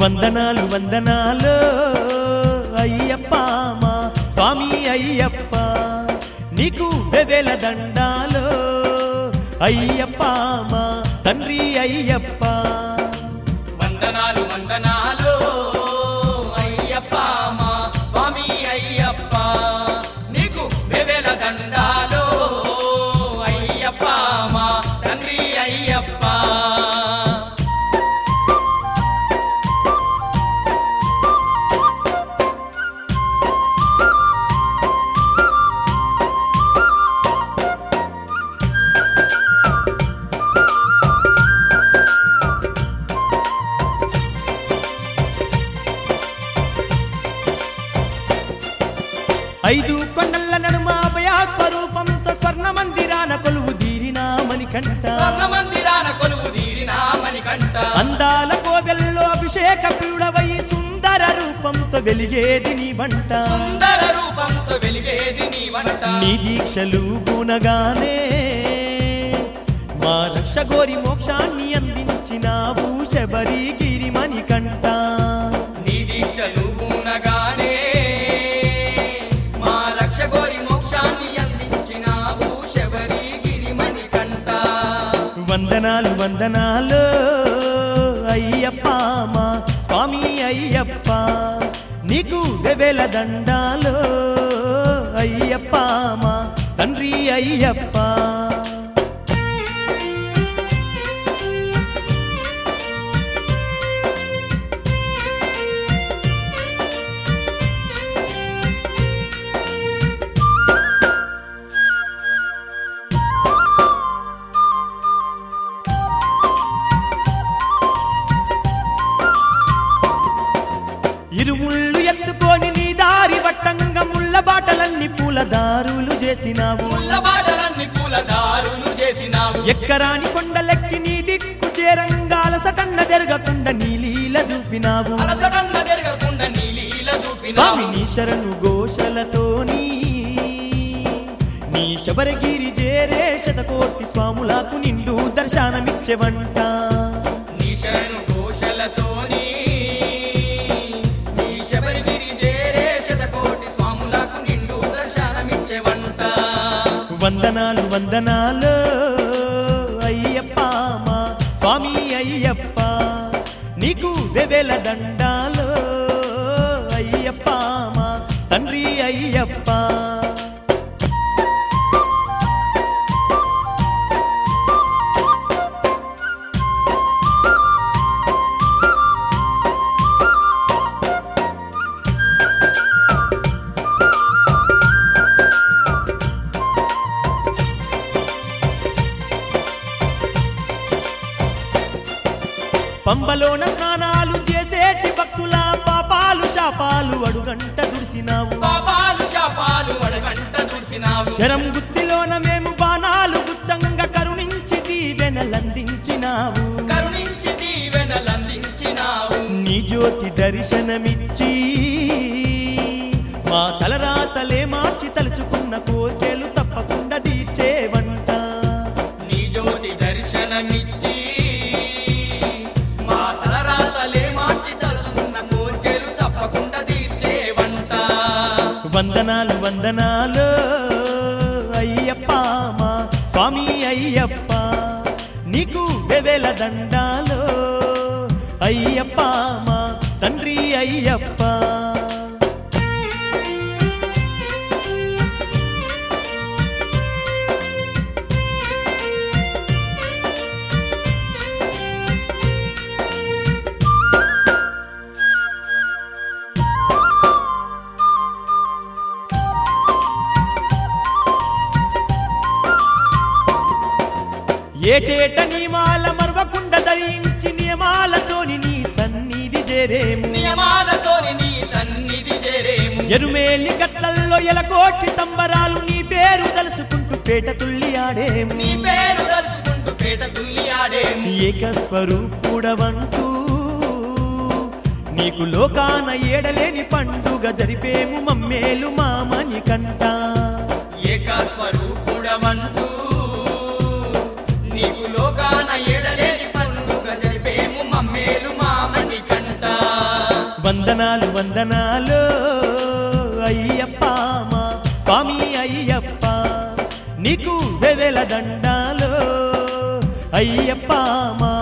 వందనాలు వందనాలు అయ్యప్ప మా స్వామి అయ్యప్ప నీకు వెవెల దండాలు అయ్యప్ప మా తండ్రి అయ్యప్ప వందనాలు వందనాలు అయ్యప్ప మా స్వామి అయ్యప్ప నీకు వెవెల దండాలు అయ్యప్ప మా తండ్రి అయ్యప్ప ఐదు కొండల నడుమ అభయా స్వరూపంతో స్వర్ణ మందిరాన కొలువు దీరిన మణికంఠ స్వర్ణ మందిరాన కొలువు తీరిన మణికంఠ అందాల కోవెల్లో అభిషేక పీడవై సుందర రూపంతో వెలిగేది నీ వంట సుందర రూపంతో వెలిగేది నీ వంట నీ దీక్షలు గుణగానే మా రక్ష గోరి మోక్షాన్ని అందించినావు శబరి గిరిమణి కంట నీ దీక్షలు పూనగానే మా రక్ష కోరి మోక్షాన్ని అందించినావు శబరి గిరిమణి కంట వందనాలు వందనాలు అయ్యప్ప మా స్వామి అయ్యప్ప నీకు వెవెల దండాలు అయ్యప్ప మా తండ్రి అయ్యప్ప ఇరుముళ్ళు ఎత్తుకొని నీ దారి వట్టంగా ముళ్ళ బాటలన్నీ పూల దారులు చేసినావు ముళ్ళ బాటలన్నీ పూల దారులు చేసినావు ఎక్కరాని కొండలెక్కి నీ దిక్కు చేరంగాల సటన్న జరగకుండా నీ లీల చూపినావు అలసటన్న జరగకుండా నీ లీల చూపినావు స్వామి నీ శరణు ఘోషలతోని నీ శబరగిరి చేరే శతకోటి స్వాములకు నిండు దర్శనమిచ్చెవంట నీ శరణు ఘోషలతోని నీ శబరిగిరి చేరే శతకోటి స్వాములకు నిండు దర్శనమిచ్చేవంట వందనాలు వందనాలు అయ్యప్ప మా స్వామి అయ్యప్ప నీకు వెవెల దండాలు అయ్యప్ప మా తండ్రి అయ్యప్ప పంబలోన స్నానాలు చేసేటి భక్తుల పాపాలు శాపాలు అడుగంట దుడిసినావు పాపాలు శాపాలు అడగంట దూసినావు శరం గుత్తిలోన మేము బాణాలు గుచ్చంగా కరుణించి దీవెనలందించినావు కరుణించి దీవెనలందించినావు నీ జ్యోతి దర్శనమిచ్చి మా తలరాతలే మార్చి తలుచుకున్న కోర్కెలు తప్పకుండా తీర్చేవంట నీ జ్యోతి దర్శనమిచ్చి మా తలరాతలే మార్చి తలుచుకున్న కోర్కెలు తప్పకుండా తీర్చేవంట వందనాలు వందనాలు అయ్యప్ప మా స్వామి అయ్యప్ప నీకు వెవెల దండాలు అయ్యప్ప మా తండ్రి అయ్యప్ప ఏటేట నియమాల మరవకుండా ధరించి నియమాలతోని నీ సన్నిధి చేరేము నియమాలతోని నీ సన్నిధి చేరేము ఎరుమేలి గట్లల్లో ఎలకోటి సంబరాలు నీ పేరు తలుసుకుంటూ పేట తుల్లి ఆడేము నీ పేరు తలుచుకుంటూ పేట తుల్లి ఆడేము ఏకస్వరూపుడవంటూ నీకు లోకాన ఏడలేని పండుగ జరిపేము మమ్మేలు మామని కంట ఏక స్వరూపుడమంటూ నీకు లోకాన ఎడలేని పండుగ జరిపేము మమ్మేలు మామని కంట వందనాలు వందనాలు అయ్యప్ప మా స్వామి అయ్యప్ప నీకు వెవెల దండాలు అయ్యప్ప మా